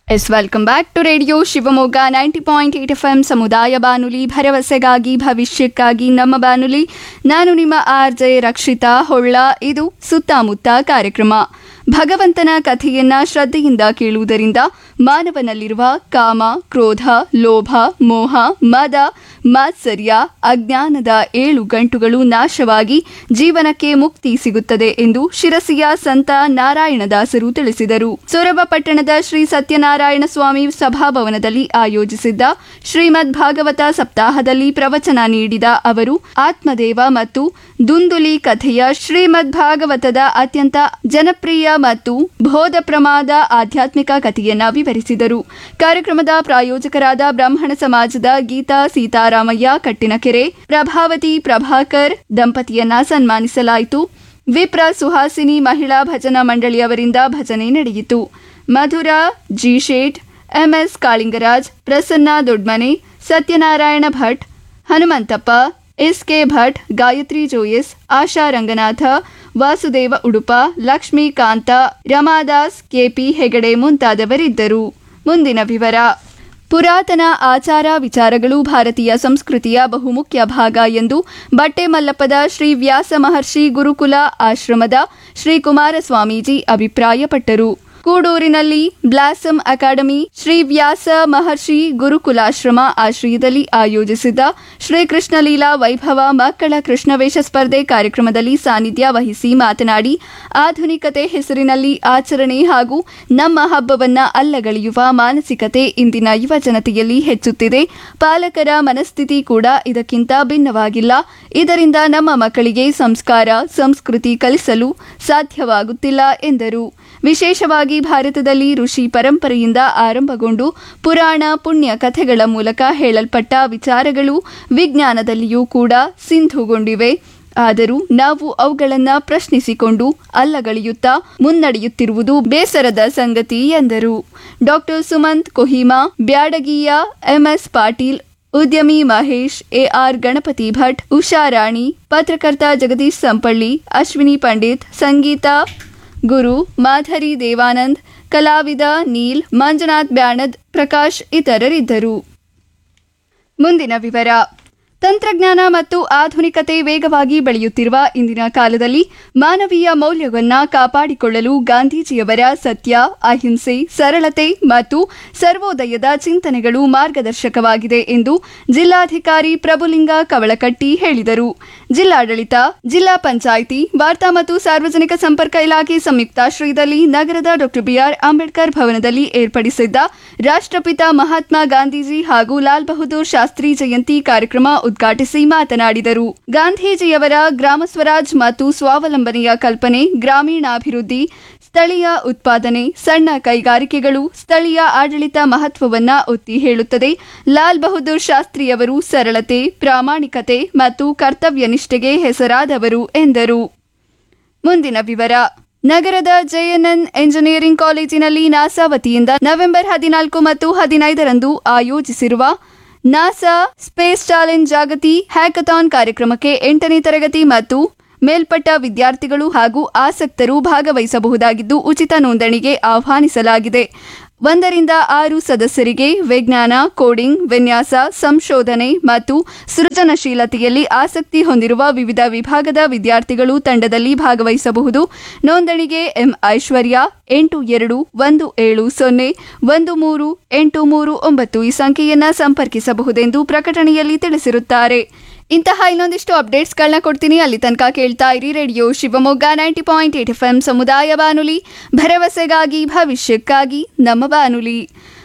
S welcome back to radio Shivamogga ninety point eight F M ಸಮುದಾಯ ಬಾನುಲಿ ಭರವಸೆಗಾಗಿ ಭವಿಷ್ಯಕ್ಕಾಗಿ ನಮ್ಮ ಬಾನುಲಿ ನಾನು ನಿಮ್ಮ ಆರ್ ಜೆ ರಕ್ಷಿತಾ ಹೊಳ್ಳ ಇದು ಸುತ್ತಮುತ್ತ ಕಾರ್ಯಕ್ರಮ ಭಗವಂತನ ಕಥೆಯನ್ನ ಶ್ರದ್ಧೆಯಿಂದ ಕೇಳುವುದರಿಂದ ಮಾನವನಲ್ಲಿರುವ ಕಾಮ ಕ್ರೋಧ ಲೋಭ ಮೋಹ ಮದ ಮಾತ್ಸರ್ಯ ಅಜ್ಞಾನದ ಏಳು ಗಂಟುಗಳು ನಾಶವಾಗಿ ಜೀವನಕ್ಕೆ ಮುಕ್ತಿ ಸಿಗುತ್ತದೆ ಎಂದು ಶಿರಸಿಯ ಸಂತ ನಾರಾಯಣದಾಸರು ತಿಳಿಸಿದರು ಸೊರಬ ಪಟ್ಟಣದ ಶ್ರೀ ಸತ್ಯನಾರಾಯಣ ಸ್ವಾಮಿ ಸಭಾಭವನದಲ್ಲಿ ಆಯೋಜಿಸಿದ್ದ ಶ್ರೀಮದ್ ಭಾಗವತ ಸಪ್ತಾಹದಲ್ಲಿ ಪ್ರವಚನ ನೀಡಿದ ಅವರು ಆತ್ಮದೇವ ಮತ್ತು ದುಂದುಲಿ ಕಥೆಯ ಶ್ರೀಮದ್ ಭಾಗವತದ ಅತ್ಯಂತ ಜನಪ್ರಿಯ ಮತ್ತು ಬೋಧ ಪ್ರಮಾದ ಆಧ್ಯಾತ್ಮಿಕ ಕಥೆಯನ್ನ ವಿವರಿಸಿದರು ಕಾರ್ಯಕ್ರಮದ ಪ್ರಾಯೋಜಕರಾದ ಬ್ರಾಹ್ಮಣ ಸಮಾಜದ ಗೀತಾ ಸೀತಾರಾಮಯ್ಯ ಕಟ್ಟಿನಕೆರೆ ಪ್ರಭಾವತಿ ಪ್ರಭಾಕರ್ ದಂಪತಿಯನ್ನ ಸನ್ಮಾನಿಸಲಾಯಿತು ವಿಪ್ರ ಸುಹಾಸಿನಿ ಮಹಿಳಾ ಭಜನಾ ಮಂಡಳಿಯವರಿಂದ ಭಜನೆ ನಡೆಯಿತು Madhura G Shet MS Kalingaraj Prasanna Dodmane Satyanarayana Bhat Hanumanthappa SK Bhat Gayatri Joyis Asha Ranganatha Vasudeva Udupa Lakshmikanta Ramadas KP Hegde ಮುಂತಾದವರಿದ್ದರು ಮುಂದಿನ ವಿವರ ಪುರಾತನ ಆಚಾರ ವಿಚಾರಗಳು ಭಾರತೀಯ ಸಂಸ್ಕೃತಿಯ ಬಹುಮುಖ್ಯ ಭಾಗ ಎಂದು ಬಟ್ಟೆ ಮಲ್ಲಪ್ಪದ ಶ್ರೀ ವ್ಯಾಸ ಮಹರ್ಷಿ ಗುರುಕುಲ ಆಶ್ರಮದ ಶ್ರೀ ಕುಮಾರಸ್ವಾಮೀಜಿ ಅಭಿಪ್ರಾಯಪಟ್ಟರು ಕೂಡೂರಿನಲ್ಲಿ ಬ್ಲಾಸಮ್ ಅಕಾಡೆಮಿ ಶ್ರೀ ವ್ಯಾಸ ಮಹರ್ಷಿ ಗುರುಕುಲಾಶ್ರಮ ಆಶ್ರಯದಲ್ಲಿ ಆಯೋಜಿಸಿದ್ದ ಶ್ರೀ ಕೃಷ್ಣಲೀಲಾ ವೈಭವ ಮಕ್ಕಳ ಕೃಷ್ಣವೇಷ ಸ್ಪರ್ಧೆ ಕಾರ್ಯಕ್ರಮದಲ್ಲಿ ಸಾನ್ನಿಧ್ಯ ವಹಿಸಿ ಮಾತನಾಡಿ ಆಧುನಿಕತೆ ಹೆಸರಿನಲ್ಲಿ ಆಚರಣೆ ಹಾಗೂ ನಮ್ಮ ಹಬ್ಬವನ್ನ ಅಲ್ಲಗಳೆಯುವ ಮಾನಸಿಕತೆ ಇಂದಿನ ಯುವ ಜನತೆಯಲ್ಲಿ ಹೆಚ್ಚುತ್ತಿದೆ ಪಾಲಕರ ಮನಸ್ಥಿತಿ ಕೂಡ ಇದಕ್ಕಿಂತ ಭಿನ್ನವಾಗಿಲ್ಲ ಇದರಿಂದ ನಮ್ಮ ಮಕ್ಕಳಿಗೆ ಸಂಸ್ಕಾರ ಸಂಸ್ಕೃತಿ ಕಲಿಸಲು ಸಾಧ್ಯವಾಗುತ್ತಿಲ್ಲ ಎಂದರು ವಿಶೇಷವಾಗಿ ಭಾರತದಲ್ಲಿ ಋಷಿ ಪರಂಪರೆಯಿಂದ ಆರಂಭಗೊಂಡು ಪುರಾಣ ಪುಣ್ಯ ಕಥೆಗಳ ಮೂಲಕ ಹೇಳಲ್ಪಟ್ಟ ವಿಚಾರಗಳು ವಿಜ್ಞಾನದಲ್ಲಿಯೂ ಕೂಡ ಸಿಂಧುಗೊಂಡಿವೆ ಆದರೂ ನಾವು ಅವುಗಳನ್ನು ಪ್ರಶ್ನಿಸಿಕೊಂಡು ಅಲ್ಲಗಳೆಯುತ್ತಾ ಮುನ್ನಡೆಯುತ್ತಿರುವುದು ಬೇಸರದ ಸಂಗತಿ ಎಂದರು ಡಾಕ್ಟರ್ ಸುಮಂತ್ ಕೊಹಿಮಾ ಬ್ಯಾಡಗಿಯ ಎಂಎಸ್ ಪಾಟೀಲ್ ಉದ್ಯಮಿ ಮಹೇಶ್ ಎಆರ್ ಗಣಪತಿ ಭಟ್ ಉಷಾರಾಣಿ ಪತ್ರಕರ್ತ ಜಗದೀಶ್ ಸಂಪಳ್ಳಿ ಅಶ್ವಿನಿ ಪಂಡಿತ್ ಸಂಗೀತ ಗುರು ಮಾಧರಿ ದೇವಾನಂದ್ ಕಲಾವಿದ ನೀಲ್ ಮಂಜುನಾಥ್ ಬ್ಯಾಣದ್ ಪ್ರಕಾಶ್ ಇತರರಿದ್ದರು ಮುಂದಿನ ವಿವರ ತಂತ್ರಜ್ಞಾನ ಮತ್ತು ಆಧುನಿಕತೆ ವೇಗವಾಗಿ ಬೆಳೆಯುತ್ತಿರುವ ಇಂದಿನ ಕಾಲದಲ್ಲಿ ಮಾನವೀಯ ಮೌಲ್ಯವನ್ನ ಕಾಪಾಡಿಕೊಳ್ಳಲು ಗಾಂಧೀಜಿಯವರ ಸತ್ಯ ಅಹಿಂಸೆ ಸರಳತೆ ಮತ್ತು ಸರ್ವೋದಯದ ಚಿಂತನೆಗಳು ಮಾರ್ಗದರ್ಶಕವಾಗಿದೆ ಎಂದು ಜಿಲ್ಲಾಧಿಕಾರಿ ಪ್ರಭುಲಿಂಗ ಕವಳಕಟ್ಟಿ ಹೇಳಿದರು ಜಿಲ್ಲಾಡಳಿತ ಜಿಲ್ಲಾ ಪಂಚಾಯಿತಿ ವಾರ್ತಾ ಮತ್ತು ಸಾರ್ವಜನಿಕ ಸಂಪರ್ಕ ಇಲಾಖೆ ಸಂಯುಕ್ತಾಶ್ರಯದಲ್ಲಿ ನಗರದ ಡಾ ಬಿಆರ್ ಅಂಬೇಡ್ಕರ್ ಭವನದಲ್ಲಿ ಏರ್ಪಡಿಸಿದ್ದ ರಾಷ್ಟ್ರಪಿತ ಮಹಾತ್ಮ ಗಾಂಧೀಜಿ ಹಾಗೂ ಲಾಲ್ ಬಹದ್ದೂರ್ ಶಾಸ್ತ್ರಿ ಜಯಂತಿ ಕಾರ್ಯಕ್ರಮ ಉದ್ಘಾಟಿಸಿ ಮಾತನಾಡಿದರು ಗಾಂಧೀಜಿಯವರ ಗ್ರಾಮ ಸ್ವರಾಜ್ ಮತ್ತು ಸ್ವಾವಲಂಬನೆಯ ಕಲ್ಪನೆ ಗ್ರಾಮೀಣಾಭಿವೃದ್ಧಿ ಸ್ಥಳೀಯ ಉತ್ಪಾದನೆ ಸಣ್ಣ ಕೈಗಾರಿಕೆಗಳು ಸ್ಥಳೀಯ ಆಡಳಿತ ಮಹತ್ವವನ್ನ ಒತ್ತಿ ಹೇಳುತ್ತದೆ ಲಾಲ್ ಬಹದ್ದೂರ್ ಶಾಸ್ತ್ರಿಯವರು ಸರಳತೆ ಪ್ರಾಮಾಣಿಕತೆ ಮತ್ತು ಕರ್ತವ್ಯ ನಿಷ್ಠೆಗೆ ಹೆಸರಾದವರು ಎಂದರು ಮುಂದಿನ ವಿವರ ನಗರದ ಜೆಎನ್ಎನ್ ಎಂಜಿನಿಯರಿಂಗ್ ಕಾಲೇಜಿನಲ್ಲಿ ನಾಸಾ ವತಿಯಿಂದ ನವೆಂಬರ್ ಹದಿನಾಲ್ಕು ಮತ್ತು ಹದಿನೈದರಂದು ಆಯೋಜಿಸಿರುವ ನಾಸಾ ಸ್ಪೇಸ್ ಚಾಲೆಂಜ್ ಜಾಗತಿ ಹ್ಯಾಕಥಾನ್ ಕಾರ್ಯಕ್ರಮಕ್ಕೆ ಎಂಟನೇ ತರಗತಿ ಮತ್ತು ಮೇಲ್ಪಟ್ಟ ವಿದ್ಯಾರ್ಥಿಗಳು ಹಾಗೂ ಆಸಕ್ತರು ಭಾಗವಹಿಸಬಹುದಾಗಿದ್ದು ಉಚಿತ ನೋಂದಣಿಗೆ ಆಹ್ವಾನಿಸಲಾಗಿದೆ ಒಂದರಿಂದ ಆರು ಸದಸ್ಯರಿಗೆ ವಿಜ್ಞಾನ ಕೋಡಿಂಗ್ ವಿನ್ಯಾಸ ಸಂಶೋಧನೆ ಮತ್ತು ಸೃಜನಶೀಲತೆಯಲ್ಲಿ ಆಸಕ್ತಿ ಹೊಂದಿರುವ ವಿವಿಧ ವಿಭಾಗದ ವಿದ್ಯಾರ್ಥಿಗಳು ತಂಡದಲ್ಲಿ ಭಾಗವಹಿಸಬಹುದು ನೋಂದಣಿಗೆ ಎಂ ಐಶ್ವರ್ಯ ಎಂಟು ಎರಡು ಒಂದು ಏಳು ಸೊನ್ನೆ ಒಂದು ಮೂರು ಎಂಟು ಮೂರು ಒಂಬತ್ತು ಈ ಸಂಖ್ಯೆಯನ್ನ ಸಂಪರ್ಕಿಸಬಹುದೆಂದು ಪ್ರಕಟಣೆಯಲ್ಲಿ ತಿಳಿಸಿರುತ್ತಾರೆ ಇಂತಹ ಇನ್ನೊಂದಿಷ್ಟು ಅಪ್ಡೇಟ್ಸ್ಗಳನ್ನ ಕೊಡ್ತೀನಿ ಅಲ್ಲಿ ತನಕ ಕೇಳ್ತಾ ಇರಿ radio Shivamogga ninety point eight F M ಸಮುದಾಯ ಬಾನುಲಿ ಭರವಸೆಗಾಗಿ ಭವಿಷ್ಯಕ್ಕಾಗಿ ನಮ್ಮ ಬಾನುಲಿ